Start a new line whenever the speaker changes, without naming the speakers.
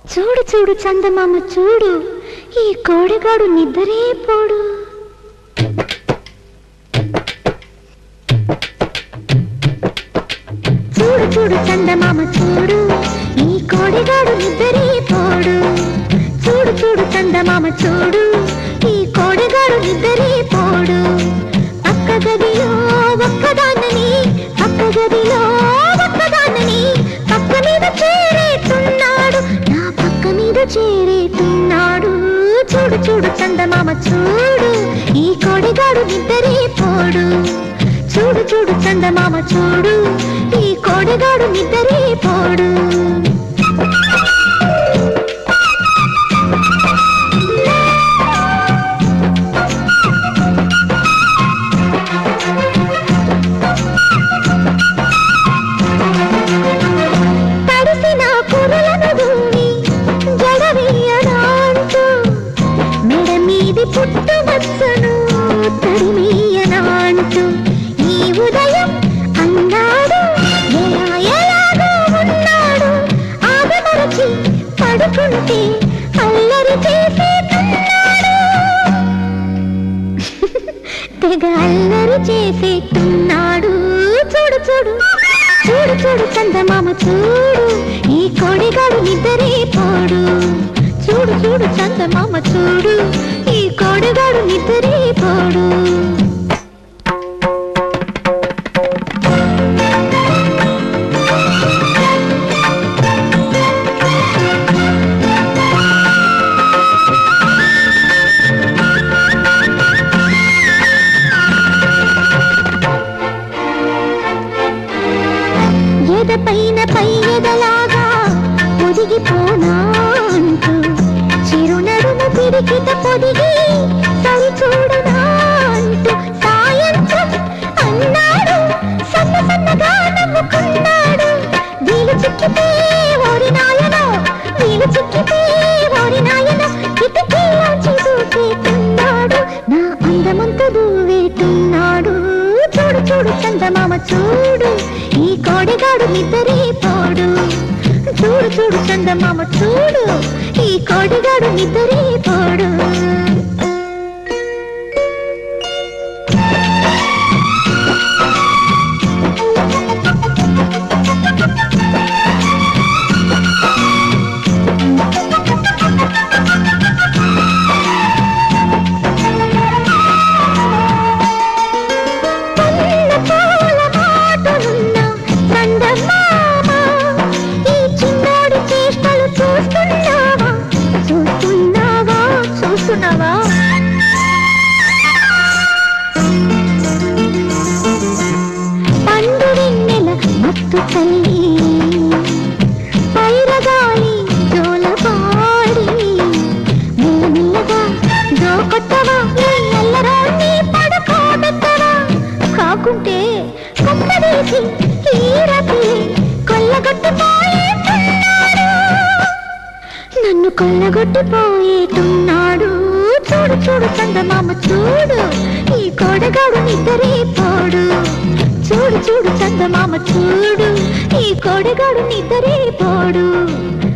చూడు చూడు చందమామ చూడు ఈ కోడిగాడు నిద్రే పోడు చూడు చూడు చందమామ చూడు ఈ కోడిగాడు నిద్రే పోడు చూడు చూడు చందమామ చూడు ఈ కోడిగాడు నిద్రే పోడు పక్క గదిలో ఒక్కదాన్నని పక్క గదిలో ఒక్కదాన్నని పక్క మీద చేరేతున్నాడు నా పక్క మీద చేరేతున్నాడు చూడు చూడు చందమామ చూడు ఈ కోడిగాడు నిద్రే పోడు చూడు చూడు చందమామ చూడు ఈ కోడిగాడు నిద్రే పోడు తడిసిన కురలను దూని జడవేయనాంటూ మెడ మీది పుట్టు మచ్చను తడిమేయనాంటూ ఈ ఉదయం అన్నాడు ఎలా ఎలాగో ఉన్నాడు ఆగమరచి పడుకుంటే అల్లరి చేసేస్తున్నాడు తెగ అల్లరి చేసేస్తున్నాడు చూడు చూడు చూడు చూడు చందమామ చూడు ఈ కోడిగాడు నిద్రే పోడు చూడు చూడు చందమామ చూడు ఈ కోడిగాడు నిద్రే పోడు ఎద పైన పై ఎదలాగా పొదిగిపోనా అంటూ చిరునడుము పిడికిట పొదిగి సరి చూడనా అంటూ సాయంత్రం అన్నాడు సన్న సన్నగా నవ్వుకున్నాడు వీలు చిక్కితే ఓరి నాయనో వీలు చిక్కితే ఓరి నాయనో కిటికీలోంచి దూకేతున్నాడు నా అందమంతా దూవేతున్నాడు చూడు చూడు చందమామ చూడు ఈ కోడిగాడు నిద్రే పోడు చూడు చూడు చందమామ చూడు ఈ కోడిగాడు నిద్రే పోడు పల్ల పూల మాటునున్న చందమామ, ఈ చిన్నోడి చేష్టలు చూస్తున్నావా చూస్తున్నావా చూస్తున్నావా పండు వెన్నెల మత్తు తల్లి పైరగాలి జోలపాడి మెల్లమెల్లగా జోకొట్టవా నీ అల్లరాన్ని పడుకోబెట్టవా కాకుంటే కుక్కదీసి ఈ రాత్రి కొల్లగొట్టిపోయేటున్నాడు నన్ను కొల్లగొట్టిపోయేటున్నాడు చూడు చూడు చందమామ చూడు ఈ కోడగాడు నిద్రే పోడు చూడు చూడు చందమామ చూడు ఈ కోడగాడు నిద్రే పోడు